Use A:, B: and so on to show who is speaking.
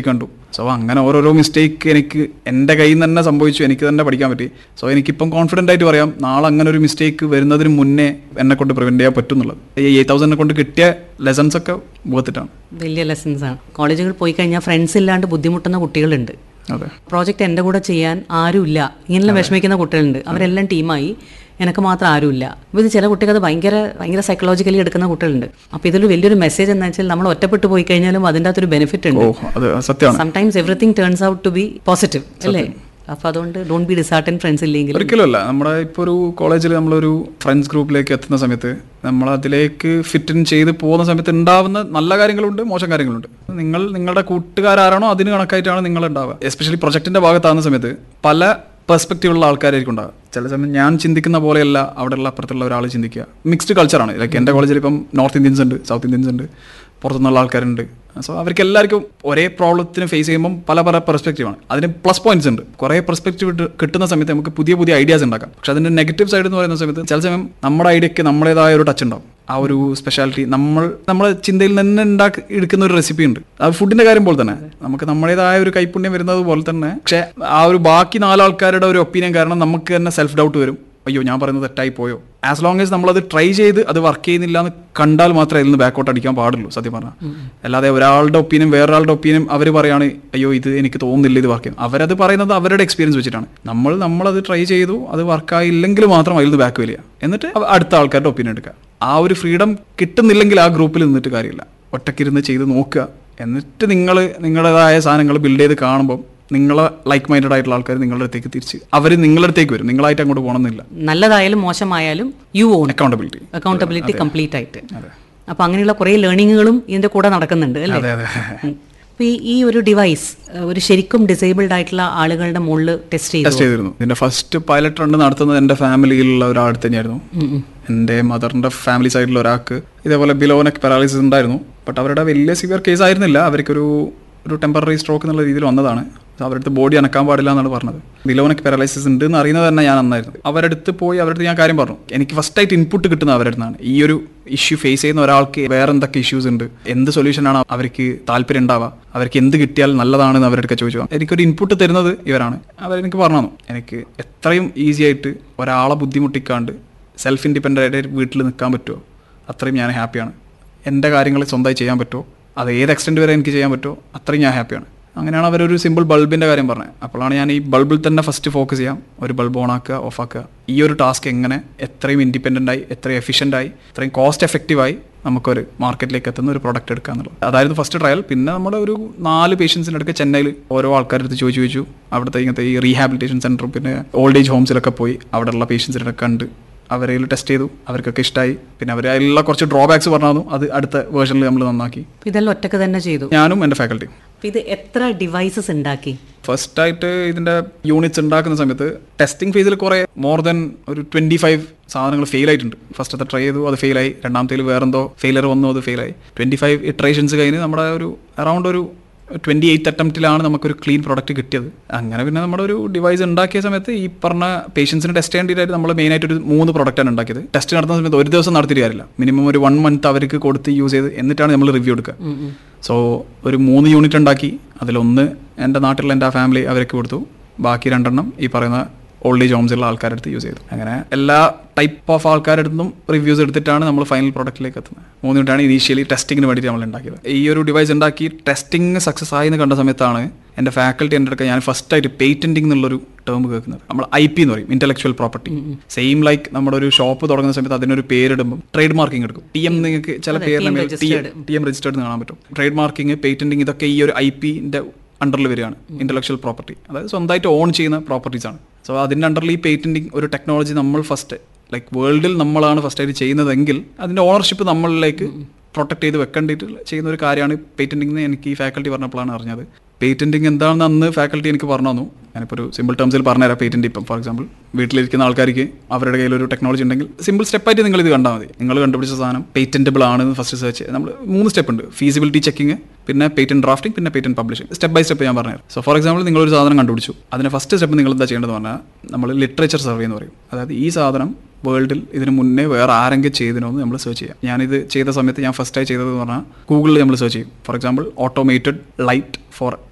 A: കണ്ടു സോ അങ്ങനെ ഓരോരോ മിസ്റ്റേക്ക് എനിക്ക് എൻ്റെ കയ്യിൽ നിന്ന് തന്നെ സംഭവിച്ചു എനിക്ക് തന്നെ പഠിക്കാൻ പറ്റി സോ എനിക്കിപ്പം കോൺഫിഡൻ്റ് ആയിട്ട് പറയാം നാളെ അങ്ങനെ ഒരു മിസ്റ്റേക്ക് വരുന്നതിന് മുന്നേ എന്നെ കൊണ്ട് പ്രിവെൻറ്റ് ചെയ്യാൻ പറ്റും എന്നുള്ളത് ഈ എയ്റ്റ് തൗസൻഡിനെ കൊണ്ട് കിട്ടിയ ലെസൺസ് ഒക്കെ വേർത്തിട്ടാണ്
B: വലിയ ലെസൺസ് ആണ് കോളേജുകളിൽ പോയി കഴിഞ്ഞാൽ ഫ്രണ്ട്സ് ഇല്ലാണ്ട് ബുദ്ധിമുട്ടുന്ന കുട്ടികളുണ്ട്
A: അതെ
B: പ്രോജക്റ്റ് എൻ്റെ കൂടെ ചെയ്യാൻ ആരുമില്ല ഇങ്ങനെയുള്ള വിഷമിക്കുന്ന കുട്ടികളുണ്ട് അവരെല്ലാം ടീമായി എനിക്ക് മാത്രം ആരുമില്ല അപ്പോൾ ഇത് ചില കുട്ടികൾ അത് ഭയങ്കര ഭയങ്കര സൈക്കോളജിക്കലി എടുക്കുന്ന കുട്ടികളുണ്ട് അപ്പോൾ ഇതിൽ വലിയൊരു മെസ്സേജ് എന്താ വെച്ചാൽ നമ്മൾ ഒറ്റപ്പെട്ടു പോയി കഴിഞ്ഞാലും അതിൻ്റെ അകത്തൊരു ബെനിഫിറ്റ്
A: ഓ
B: ഉണ്ട്
A: അത് സത്യമാണ്
B: sometimes everything turns out to be positive അല്ലേ അപ്പോൾ അതുകൊണ്ട് ഡോണ്ട് ബി ഡിസാർട്ടൻ ഫ്രണ്ട്സ് ഇല്ലെങ്കിൽ
A: ഒരിക്കലുമല്ല നമ്മുടെ ഇപ്പോൾ ഒരു കോളേജിൽ നമ്മളൊരു ഫ്രണ്ട്സ് ഗ്രൂപ്പിലേക്ക് എത്തുന്ന സമയത്ത് നമ്മൾ അതിലേക്ക് ഫിറ്റ് ഇൻ ചെയ്ത് പോകുന്ന സമയത്ത് ഉണ്ടാവുന്ന നല്ല കാര്യങ്ങളുണ്ട് മോശം കാര്യങ്ങളുണ്ട് നിങ്ങൾ നിങ്ങളുടെ കൂട്ടുകാരാണോ അതിന് കണക്കായിട്ടാണ് നിങ്ങൾ ഉണ്ടാവുക എസ്പെഷ്യലി പ്രൊജക്ടിന്റെ ഭാഗത്താകുന്ന സമയത്ത് പല പെർസ്പെക്റ്റീവുള്ള ആൾക്കാരായിരിക്കും ഉണ്ടാവുക ചില സമയം ഞാൻ ചിന്തിക്കുന്ന പോലെയല്ല അവിടെയുള്ള അപ്പുറത്തുള്ള ഒരാൾ ചിന്തിക്കുക മിക്സ്ഡ് കൾച്ചറാണ് ലൈക്ക് എൻ്റെ കോളേജിൽ ഇപ്പം നോർത്ത് ഇന്ത്യൻസ് ഉണ്ട് സൗത്ത് ഇന്ത്യൻസ് ഉണ്ട് പുറത്തുനിന്നുള്ള ആൾക്കാരുണ്ട് സോ അവർക്ക് എല്ലാവർക്കും ഒരേ പ്രോബ്ലത്തിന് ഫേസ് ചെയ്യുമ്പം പല പല പെർസ്പെക്റ്റീവാണ് അതിന് പ്ലസ് പോയിന്റ്സ് ഉണ്ട് കുറേ പെർസ്പെക്റ്റീവ് കിട്ടുന്ന സമയത്ത് നമുക്ക് പുതിയ പുതിയ ഐഡിയാസ് ഉണ്ടാക്കാം പക്ഷെ അതിന്റെ നെഗറ്റീവ് സൈഡ് എന്ന് പറയുന്ന സമയത്ത് ചില സമയം നമ്മുടെ ഐഡിയക്ക് നമ്മുടേതായ ഒരു ടച്ച് ഉണ്ടാവും ആ ഒരു സ്പെഷ്യാലിറ്റി നമ്മൾ നമ്മളെ ചിന്തയിൽ നിന്ന് ഉണ്ടാക്കി എടുക്കുന്ന ഒരു റെസിപ്പി ഉണ്ട് അത് ഫുഡിന്റെ കാര്യം പോലെ തന്നെ നമുക്ക് നമ്മുടേതായ ഒരു കൈപ്പുണ്യം വരുന്നത് പോലെ തന്നെ പക്ഷെ ആ ഒരു ബാക്കി നാലാൾക്കാരുടെ ഒരു ഒപ്പീനിയൻ കാരണം നമുക്ക് തന്നെ സെൽഫ് ഡൗട്ട് വരും അയ്യോ ഞാൻ പറയുന്നത് തെറ്റായി പോയോ ആസ് ലോങ് ആസ് നമ്മളത് ട്രൈ ചെയ്ത് അത് വർക്ക് ചെയ്യുന്നില്ല എന്ന് കണ്ടാൽ മാത്രമേ അതിൽ നിന്ന് ബാക്കോട്ട് അടിക്കാൻ പാടുള്ളൂ സത്യം പറഞ്ഞാൽ അല്ലാതെ ഒരാളുടെ ഒപ്പീനിയൻ വേറൊരാളുടെ ഒപ്പീനിയൻ അവർ പറയാണ് അയ്യോ ഇത് എനിക്ക് തോന്നുന്നില്ല ഇത് വർക്ക് ചെയ്യും അവരത് പറയുന്നത് അവരുടെ എക്സ്പീരിയൻസ് വെച്ചിട്ടാണ് നമ്മൾ നമ്മളത് ട്രൈ ചെയ്തു അത് വർക്കായില്ലെങ്കിൽ മാത്രം അതിൽ നിന്ന് ബാക്ക് വലിയ എന്നിട്ട് അവ- അടുത്ത ആൾക്കാരുടെ ഒപ്പീനിയൻ എടുക്കുക ആ ഒരു ഫ്രീഡം കിട്ടുന്നില്ലെങ്കിൽ ആ ഗ്രൂപ്പിൽ നിന്നിട്ട് കാര്യമില്ല ഒറ്റക്കിരുന്ന് ചെയ്ത് നോക്കുക എന്നിട്ട് നിങ്ങൾ നിങ്ങളുടേതായ സാധനങ്ങൾ ബിൽഡ് ചെയ്ത് കാണുമ്പോൾ നിങ്ങളെ ലൈക്ക് മൈൻഡഡ് ആയിട്ടുള്ള ആൾക്കാർ നിങ്ങളുടെ അടുത്തേക്ക് തിരിച്ച് അവർ നിങ്ങളുടെ അടുത്തേക്ക് വരും നിങ്ങളായിട്ട് അങ്ങോട്ട് പോകണമെന്നില്ല
B: നല്ലതായാലും മോശമായാലും you own
A: accountability
B: accountability complete ആയിട്ട് അപ്പോൾ അങ്ങനെയുള്ള കുറേ ലേണിങ്ങുകളും ഇതിൻ്റെ കൂടെ നടക്കുന്നുണ്ട് അല്ലേ
A: അതെ അതെ
B: അപ്പോൾ ഈ ഈ ഒരു ഡിവൈസ് ഒരു ശരിക്കും ഡിസേബിൾഡ് ആയിട്ടുള്ള ആളുകളുടെ മുകളിൽ ടെസ്റ്റ് ചെയ്തു
A: ടെസ്റ്റ് ചെയ്തിരുന്നു ഇതിന്റെ ഫസ്റ്റ് പൈലറ്റ് റൺ നടത്തുന്നത് എൻ്റെ ഫാമിലിയിലുള്ള ഒരാൾ തന്നെയായിരുന്നു എൻ്റെ മദറിൻ്റെ ഫാമിലി സൈഡിൽ ഒരാൾക്ക് ഇതേപോലെ ബിലോനക് പാരാലിസിസ് ഉണ്ടായിരുന്നു ബട്ട് അവരുടെ വലിയ സിവിയർ കേസ് ആയിരുന്നില്ല അവർക്കൊരു ഒരു ടെമ്പററി സ്ട്രോക്ക് എന്നുള്ള രീതിയിൽ വന്നതാണ് അവരുടെ അടുത്ത് ബോഡി അനക്കാൻ പാടില്ല എന്നാണ് പറഞ്ഞത് ബിലോനക് പാരാലൈസിസ് ഉണ്ട് എന്ന് അറിയുന്നത് തന്നെ ഞാൻ നന്നായിരുന്നു അവരുടെ അടുത്ത് പോയി അവരുടെ അടുത്ത് ഞാൻ കാര്യം പറഞ്ഞു എനിക്ക് ഫസ്റ്റ് ആയിട്ട് ഇൻപുട്ട് കിട്ടുന്ന അവരുടെ അടുത്താണ് ഈ ഒരു ഇഷ്യൂ ഫേസ് ചെയ്യുന്ന ഒരാൾക്ക് വേറെ എന്തൊക്കെ ഇഷ്യൂസ് ഉണ്ട് എന്ത് സൊല്യൂഷനാണ് അവർക്ക് താല്പര്യം ഉണ്ടാവുക അവർക്ക് എന്ത് കിട്ടിയാൽ നല്ലതാണെന്ന് അവരുടെ ചോദിച്ചു എനിക്കൊരു ഇൻപുട്ട് തരുന്നത് ഇവരാണ് അവരെനിക്ക് പറഞ്ഞു തന്നു എനിക്ക് എത്രയും ഈസി ആയിട്ട് ഒരാളെ ബുദ്ധിമുട്ടിക്കാണ്ട് സെൽഫ് ഇൻഡിപെൻഡൻ്റ് ആയിട്ട് വീട്ടിൽ നിൽക്കാൻ പറ്റുമോ അത്രയും ഞാൻ ഹാപ്പിയാണ് എൻ്റെ കാര്യങ്ങൾ സ്വന്തമായി ചെയ്യാൻ പറ്റുമോ അത് ഏത് എക്സ്റ്റെൻറ്റ് വരെ എനിക്ക് ചെയ്യാൻ പറ്റുമോ അത്രയും ഞാൻ ഹാപ്പിയാണ് അങ്ങനെയാണ് അവരൊരു സിമ്പിൾ ബൾബിൻ്റെ കാര്യം പറഞ്ഞത് അപ്പോഴാണ് ഞാൻ ഈ ബൾബിൽ തന്നെ ഫസ്റ്റ് ഫോക്കസ് ചെയ്യാം ഒരു ബൾബ് ഓൺ ആക്കുക ഓഫ് ആക്കുക ഈ ഒരു ടാസ്ക് എങ്ങനെ എത്രയും ഇൻഡിപെൻഡൻ്റ് ആയി എത്രയും എഫിഷ്യൻ്റ് ആയി എത്രയും കോസ്റ്റ് എഫക്റ്റീവായി നമുക്കൊരു മാർക്കറ്റിലേക്ക് എത്തുന്ന ഒരു പ്രോഡക്റ്റ് എടുക്കുക എന്നുള്ളത് അതായിരുന്നു ഫസ്റ്റ് ട്രയൽ പിന്നെ നമ്മുടെ ഒരു നാല് പേഷ്യൻസിൻ്റെ അടുത്ത് ചെന്നൈയിൽ ഓരോ ആൾക്കാരുടെ അടുത്ത് ചോദിച്ചു ചോദിച്ചു അവിടുത്തെ ഇങ്ങനത്തെ ഈ റീഹാബിലിറ്റേഷൻ സെൻറ്ററും പിന്നെ ഓൾഡ് ഏജ് ഹോംസിലൊക്കെ പോയി അവിടെയുള്ള പേഷ്യൻസിനെ കണ്ട് അവരെ ടെസ്റ്റ് ചെയ്തു അവർക്കൊക്കെ ഇഷ്ടമായി പിന്നെ അവർ അതിലുള്ള കുറച്ച് ഡ്രോബാക്സ് പറഞ്ഞു തന്നു അത് അടുത്ത വേർഷനിൽ നമ്മൾ നന്നാക്കി
B: ഇതെല്ലാം ഒറ്റക്ക് തന്നെ ചെയ്തു
A: ഞാനും എൻ്റെ ഫാക്കൽറ്റിയും
B: അപ്പോൾ ഇത് എത്ര ഡിവൈസസ് ഉണ്ടാക്കി
A: ഫസ്റ്റ് ആയിട്ട് ഇതിന്റെ യൂണിറ്റ്സ് ഉണ്ടാക്കുന്ന സമയത്ത് ടെസ്റ്റിംഗ് ഫേസിൽ കുറെ മോർ ദൻ ഒരു ട്വന്റി ഫൈവ് സാധനങ്ങൾ ഫെയിൽ ആയിട്ടുണ്ട് ഫസ്റ്റത്തെ ട്രൈ ചെയ്തു അത് ഫെയിലായി രണ്ടാമത്തേൽ വേറെന്തോ ഫെയിലർ വന്നു അത് ഫെയിലായി ട്വന്റി ഫൈവ് ഇട്രേഷൻസ് കഴിഞ്ഞ് നമ്മുടെ ഒരു അറൗണ്ട് ഒരു ട്വന്റി എയ്റ്റ് അറ്റംപ്റ്റിലാണ് നമുക്കൊരു ക്ലീൻ പ്രോഡക്റ്റ് കിട്ടിയത് അങ്ങനെ പിന്നെ നമ്മുടെ ഒരു ഡിവൈസ് ഉണ്ടാക്കിയ സമയത്ത് ഈ പറഞ്ഞ പേഷ്യൻസിന് ടെസ്റ്റ് ചെയ്യേണ്ടതായിട്ട് നമ്മൾ മെയിൻ ആയിട്ട് ഒരു മൂന്ന് പ്രോഡക്റ്റാണ് ഉണ്ടാക്കിയത് ടെസ്റ്റ് നടത്തുന്ന സമയത്ത് ഒരു ദിവസം നടത്തിയിട്ട് കാര്യമില്ല മിനിമം ഒരു വൺ മന്ത് അവർക്ക് കൊടുത്ത് യൂസ് ചെയ്ത് എന്നിട്ടാണ് നമ്മൾ റിവ്യൂ എടുക്കുക സോ ഒരു മൂന്ന് യൂണിറ്റ് ഉണ്ടാക്കി അതിലൊന്ന് എൻ്റെ നാട്ടിലുള്ള എൻ്റെ ഫാമിലി അവർക്ക് കൊടുത്തു ബാക്കി രണ്ടെണ്ണം ഈ പറയുന്ന ഓൾഡ് ഏജ് ഹോംസിലുള്ള ആൾക്കാരുടെ അടുത്ത് യൂസ് ചെയ്തു അങ്ങനെ എല്ലാ ടൈപ്പ് ഓഫ് ആൾക്കാരുടെ അടുത്തും റിവ്യൂസ് എടുത്തിട്ടാണ് നമ്മൾ ഫൈനൽ പ്രോഡക്റ്റിലേക്ക് എത്തുന്നത് മൂന്ന് മിനിറ്റാണ് ഇനീഷ്യലി ടെസ്റ്റിങ്ങിന് വേണ്ടിയിട്ട് നമ്മൾ ഉണ്ടാക്കിയത് ഈ ഒരു ഡിവൈസ് ഉണ്ടാക്കി ടെസ്റ്റിംഗ് സക്സസ് ആയി എന്ന് കണ്ട സമയത്താണ് എൻ്റെ ഫാക്കൽറ്റി എൻ്റെ അടുക്ക ഞാൻ ഫസ്റ്റ് ആയിട്ട് പേറ്റന്റിംഗ് എന്നുള്ളൊരു ടേം കേൾക്കുന്നത് നമ്മൾ ഐ പി എന്ന് പറയും ഇന്റലക്ച്വൽ പ്രോപ്പർട്ടി സെയിം ലൈക്ക് നമ്മുടെ ഒരു ഷോപ്പ് തുടങ്ങുന്ന സമയത്ത് അതിനൊരു പേരിടുമ്പോൾ ട്രേഡ് മാർക്കിംഗ് എടുക്കും ടി എം നിങ്ങൾക്ക് ചില പേരിന് ടി എം രജിസ്റ്റേർഡ് കാണാൻ പറ്റും ട്രേഡ് മാർക്കിംഗ് പേറ്റന്റിംഗ് ഇതൊക്കെ ഈ ഒരു ഐ പിന്റെ അണ്ടറിൽ വരികയാണ് ഇന്റലക്ച്വൽ പ്രോപ്പർട്ടി അതായത് സ്വന്തമായിട്ട് ഓൺ ചെയ്യുന്ന പ്രോപ്പർട്ടീസ് ആണ് സോ അതിൻ്റെ അണ്ടറിൽ ഈ പേറ്റന്റിങ് ഒരു ടെക്നോളജി നമ്മൾ ഫസ്റ്റ് ലൈക്ക് വേൾഡിൽ നമ്മളാണ് ഫസ്റ്റ് ആയിട്ട് ചെയ്യുന്നതെങ്കിൽ അതിൻ്റെ ഓണർഷിപ്പ് നമ്മളിലേക്ക് പ്രൊട്ടക്ട് ചെയ്ത് വെക്കേണ്ടിയിട്ട് ചെയ്യുന്ന ഒരു കാര്യമാണ് പേറ്റന്റിംഗ് എന്ന് എനിക്ക് ഈ ഫാക്കൽറ്റി പറഞ്ഞപ്പോഴാണ് അറിഞ്ഞത് പേറ്റന്റിങ് എന്താണെന്ന് അന്ന് ഫാക്കൽറ്റി എനിക്ക് പറഞ്ഞു തന്നു ഞാനിപ്പോൾ ഒരു സിമ്പിൾ ടേംസിൽ പറഞ്ഞുതരാം പേറ്റന്റ് ഇപ്പം ഫോർ എക്സാമ്പിൾ വീട്ടിലിരിക്കുന്ന ആൾക്കാർക്ക് അവരുടെ കയ്യിൽ ഒരു ടെക്നോളജി ഉണ്ടെങ്കിൽ സിമ്പിൾ സ്റ്റെപ്പായിട്ട് നിങ്ങൾ ഇത് കണ്ടാൽ മതി നിങ്ങൾ കണ്ടുപിടിച്ച സാധനം പേറ്റന്റബിൾ ആണ് ഫസ്റ്റ് സെർച്ച് നമ്മൾ മൂന്ന് സ്റ്റെപ്പ് ഉണ്ട് ഫീസിബിലിറ്റി ചെക്കിങ് പിന്നെ പേറ്റന്റ് ഡ്രാഫ്റ്റിംഗ് പിന്നെ patent publishing step by step ഞാൻ പറഞ്ഞു സോ ഫോർ എക്സാമ്പിൾ നിങ്ങൾ ഒരു സാധനം കണ്ടുപിടിച്ചു അതിന് ഫസ്റ്റ് സ്റ്റെപ്പ് നിങ്ങൾ എന്താ ചെയ്യേണ്ടത് പറഞ്ഞാൽ നമ്മൾ ലിറ്ററേച്ചർ സർവേ എന്ന് പറയും അതായത് ഈ സാധനം വേൾഡിൽ ഇതിന് മുന്നേ വേറെ ആരെങ്കിലും ചെയ്തിനോ എന്ന് നമ്മൾ സെർച്ച് ചെയ്യാം ഞാനിത് ചെയ്ത സമയത്ത് ഞാൻ ഫസ്റ്റായി ചെയ്തത് എന്ന് പറഞ്ഞാൽ ഗൂഗിളിൽ നമ്മൾ സെർച്ച് ചെയ്യും for example automated light four